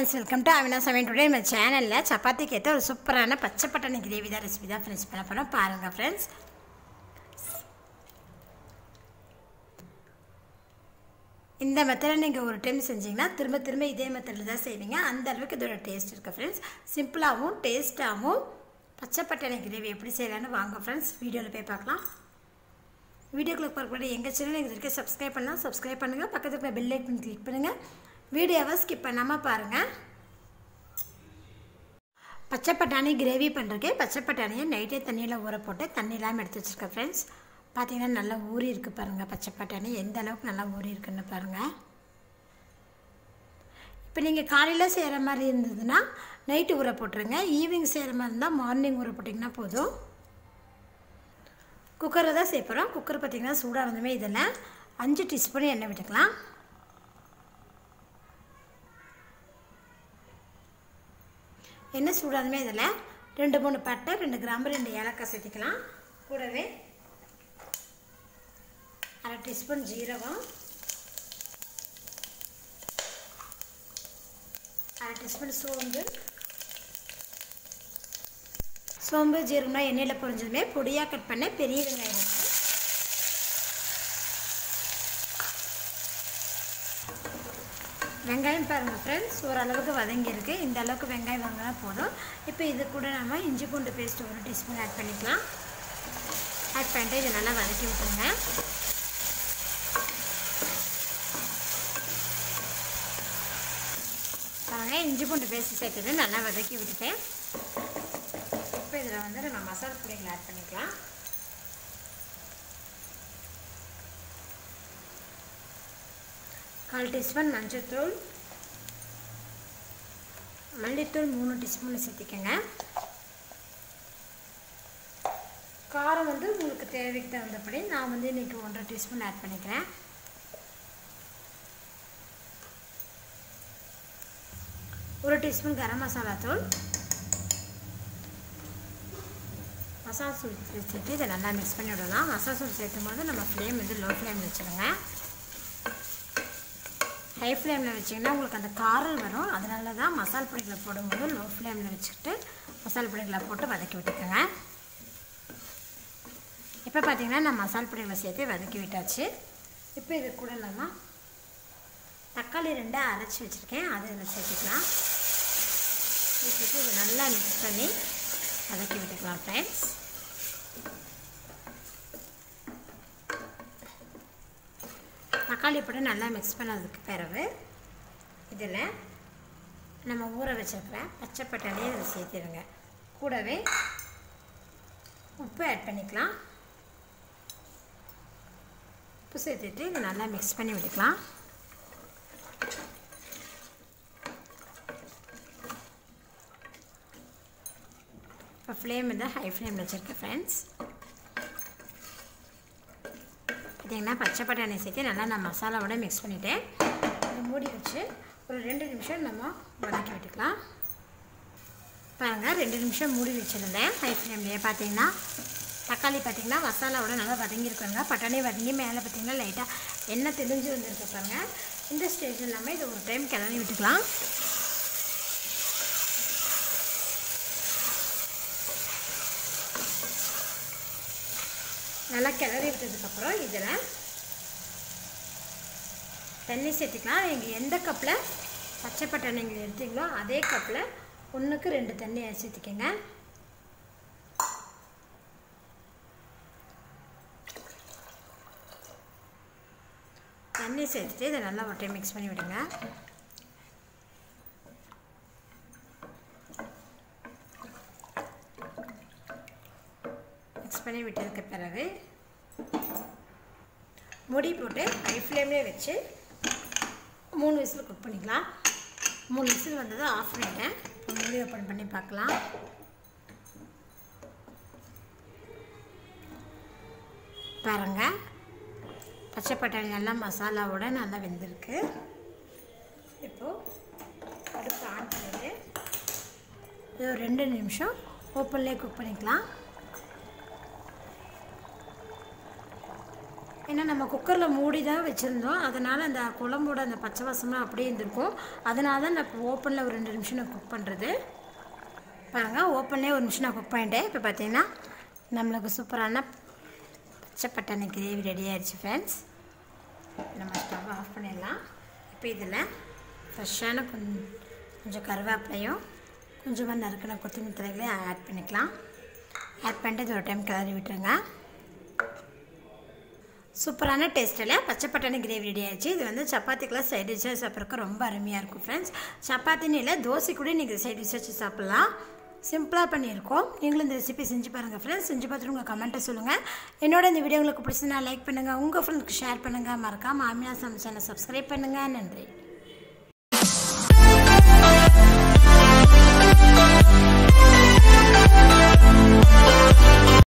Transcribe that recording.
friends welcome to Avina சமையல் today நம்ம சேனலில் சப்பாத்திக்கு ஏற்ற ஒரு சூப்பரான பச்சை பட்டாணி கிரேவி தான் ரெசிபி தான் ஃப்ரெண்ட்ஸ் பண்ண போகிறோம் பாருங்கள் ஃப்ரெண்ட்ஸ் இந்த மெத்தடில் நீங்கள் ஒரு டைம் செஞ்சீங்கன்னா திரும்ப திரும்ப இதே மெத்தடில் தான் செய்வீங்க அந்த அளவுக்கு இதோட டேஸ்ட் இருக்குது ஃப்ரெண்ட்ஸ் சிம்பிளாகவும் டேஸ்ட்டாகவும் பச்சை பட்டாணி கிரேவி எப்படி செய்யலான்னு வாங்க ஃப்ரெண்ட்ஸ் வீடியோவில் போய் பார்க்கலாம் வீடியோக்குள்ள பார்க்கக்கூடிய எங்கள் சேனல் எங்கள் வரைக்கும் சப்ஸ்கிரைப் பண்ணலாம் சப்ஸ்கிரைப் பண்ணுங்கள் பக்கத்தில் இருக்கிற பெல் ஐக்கன் கிளிக் பண்ணுங்கள் வீடியோவை ஸ்கிப் பண்ணாமல் பாருங்கள் பச்சை பட்டாணி கிரேவி பண்ணுறதுக்கு பச்சை பட்டாணியை நைட்டே தண்ணியில் ஊற போட்டு தண்ணி இல்லாமல் எடுத்து வச்சுருக்கேன் ஃப்ரெண்ட்ஸ் பார்த்தீங்கன்னா நல்லா ஊறி இருக்குது பாருங்கள் பச்சை பட்டாணி எந்த அளவுக்கு நல்லா ஊறி இருக்குன்னு பாருங்கள் இப்போ நீங்கள் காலையில் செய்கிற மாதிரி இருந்ததுன்னா நைட்டு ஊற போட்டுருங்க ஈவினிங் செய்கிற மாதிரி இருந்தால் மார்னிங் ஊற போட்டிங்கன்னா போதும் குக்கரில் தான் சேர்ப்போம் குக்கர் பார்த்திங்கன்னா சூடாக இருந்துமே இதில் அஞ்சு டீஸ்பூன் எண்ணெய் விட்டுக்கலாம் எண்ணெய் சூடாதுமே இதில் ரெண்டு மூணு பட்டை ரெண்டு கிராம்பு ரெண்டு ஏலக்காய் சேர்த்திக்கலாம் கூடவே அரை டீஸ்பூன் ஜீரகம் அரை டீஸ்பூன் சோம்பு சோம்பு ஜீரகம்னா எண்ணெயில் பொரிஞ்சதுமே பொடியாக கட் பண்ண பெரிய வெங்காயம் இருக்கு வெங்காயம் பாருங்கள் ஃப்ரெண்ட்ஸ் ஓரளவுக்கு வதங்கியிருக்கு இந்த அளவுக்கு வெங்காயம் வாங்கினா போதும் இப்போ இது கூட நம்ம இஞ்சி பூண்டு பேஸ்ட் ஒரு டீஸ்பூன் ஆட் பண்ணிக்கலாம் ஆட் பண்ணிட்டு இதை நல்லா வதக்கி விட்டுருங்க பாருங்கள் இஞ்சி பூண்டு பேஸ்ட் சேர்த்துட்டு நல்லா வதக்கி விட்டுட்டேன் இப்போ இதில் வந்து நம்ம மசாலா பொடிகளை ஆட் பண்ணிக்கலாம் கால் டீஸ்பூன் மஞ்சள்தூள் மல்லித்தூள் மூணு டீஸ்பூன் சேர்த்திக்கங்க காரம் வந்து உங்களுக்கு தேவைக்கு தகுந்தபடி நான் வந்து இன்றைக்கி ஒன்றரை டீஸ்பூன் ஆட் பண்ணிக்கிறேன் ஒரு டீஸ்பூன் கரம் மசாலா தூள் மசாலா தூள் சேர்த்து இதை நல்லா மிக்ஸ் பண்ணி விடலாம் மசாலா தூள் சேர்த்தும் போது நம்ம ஃப்ளேம் வந்து லோ ஃப்ளேம் வச்சுருங்க ஹை ஃப்ளேமில் வச்சிங்கன்னா உங்களுக்கு அந்த காரல் வரும் அதனால தான் மசால் பொடிகளை போடும்போது லோ ஃப்ளேமில் வச்சுக்கிட்டு மசால் பொடிகளை போட்டு வதக்கி விட்டுக்கோங்க இப்போ பார்த்தீங்கன்னா நான் மசால் பொடிகளை சேர்த்து வதக்கி விட்டாச்சு இப்போ இது கூட நம்ம தக்காளி ரெண்டு அரைச்சி வச்சுருக்கேன் அதை இதில் சேர்த்துக்கலாம் சேர்த்துட்டு இதை நல்லா மிக்ஸ் பண்ணி வதக்கி விட்டுக்கலாம் ஃப்ரெண்ட்ஸ் தக்காளி போட்டு நல்லா மிக்ஸ் பண்ணதுக்கு பிறகு இதில் நம்ம ஊற வச்சுருக்கிற பச்சை பட்டாணியை இதில் சேர்த்திடுங்க கூடவே உப்பு ஆட் பண்ணிக்கலாம் உப்பு சேர்த்துட்டு இதை நல்லா மிக்ஸ் பண்ணி விட்டுக்கலாம் இப்போ ஃப்ளேம் வந்து ஹை ஃப்ளேமில் வச்சுருக்கேன் ஃப்ரெண்ட்ஸ் பார்த்தீங்கன்னா பச்சை பட்டாணி சேர்த்து நல்லா நான் மசாலாவோட மிக்ஸ் பண்ணிவிட்டேன் இதை மூடி வச்சு ஒரு ரெண்டு நிமிஷம் நம்ம வதக்கி விட்டுக்கலாம் பாருங்கள் ரெண்டு நிமிஷம் மூடி வச்சுருந்தேன் ஹை ஃப்ளேம்லேயே பார்த்தீங்கன்னா தக்காளி பார்த்திங்கன்னா மசாலாவோட நல்லா வதங்கியிருக்காங்க பட்டாணி வதங்கி மேலே பார்த்திங்கன்னா லைட்டாக எண்ணெய் தெளிஞ்சு வந்துருக்கு பாருங்கள் இந்த ஸ்டேஜ் இல்லாமல் இதை ஒரு டைம் கிளறி விட்டுக்கலாம் நல்லா கிளறி விட்டதுக்கப்புறம் இதில் தண்ணி சேர்த்துக்கலாம் நீங்கள் எந்த கப்பில் பச்சை பட்டாணி நீங்கள் எடுத்தீங்களோ அதே கப்பில் ஒன்றுக்கு ரெண்டு தண்ணி சேர்த்துக்கோங்க தண்ணி சேர்த்துட்டு இதை நல்லா ஒரு டைம் மிக்ஸ் பண்ணி விடுங்க மிக்ஸ் பண்ணி விட்டதுக்கு பிறகு முடி போட்டு ஹை ஃப்ளேம்லேயே வச்சு மூணு விசில் குக் பண்ணிக்கலாம் மூணு விசில் வந்ததை ஆஃப் பண்ணிட்டேன் இப்போ மூடி ஓப்பன் பண்ணி பார்க்கலாம் பாருங்க பச்சை பட்டாணி நல்லா மசாலாவோட நல்லா வெந்திருக்கு இப்போது அடுப்பு ஆன் பண்ணிவிட்டு இது ஒரு ரெண்டு நிமிஷம் ஓப்பன்லேயே குக் பண்ணிக்கலாம் ஏன்னா நம்ம குக்கரில் மூடி தான் வச்சுருந்தோம் அதனால் அந்த குழம்போட அந்த பச்சை வாசம்லாம் அப்படியே இருந்திருக்கும் அதனால தான் நான் ஓப்பனில் ஒரு ரெண்டு நிமிஷம் நான் குக் பண்ணுறது பாருங்கள் ஓப்பன்லேயே ஒரு நிமிஷம் நான் குக் பண்ணிட்டேன் இப்போ பார்த்தீங்கன்னா நம்மளுக்கு சூப்பரான பச்சை பட்டாணி கிரேவி ரெடி ஆயிடுச்சு ஃப்ரெண்ட்ஸ் நம்ம ஸ்டவ் ஆஃப் பண்ணிடலாம் இப்போ இதில் ஃப்ரெஷ்ஷான கொஞ்சம் கொஞ்சம் கருவேப்பிலையும் கொஞ்சமாக நறுக்கின கொத்தமல்லி தலைகளையும் ஆட் பண்ணிக்கலாம் ஆட் பண்ணிட்டு இது ஒரு டைம் கிளறி விட்டுருங்க சூப்பரான டேஸ்ட்டில் பச்சை பட்டாணி கிரேவி ரெடி ஆயிடுச்சு இது வந்து சப்பாத்திக்கெலாம் சைட் டிஷ்ஷாக சாப்பிட்றதுக்கு ரொம்ப அருமையாக இருக்கும் ஃப்ரெண்ட்ஸ் சப்பாத்தின்னு இல்லை தோசை கூட நீங்கள் சைட் டிஷ் வச்சு சாப்பிட்லாம் சிம்பிளாக பண்ணியிருக்கோம் நீங்களும் இந்த ரெசிபி செஞ்சு பாருங்கள் ஃப்ரெண்ட்ஸ் செஞ்சு பார்த்துட்டு உங்கள் கமெண்ட்டை சொல்லுங்கள் என்னோட இந்த வீடியோ உங்களுக்கு பிடிச்சதுன்னா லைக் பண்ணுங்கள் உங்கள் ஃப்ரெண்ட்ஸ்க்கு ஷேர் பண்ணுங்கள் மறக்காமல் ஆமினா சமைச்சனை சப்ஸ்கிரைப் பண்ணுங்கள் நன்றி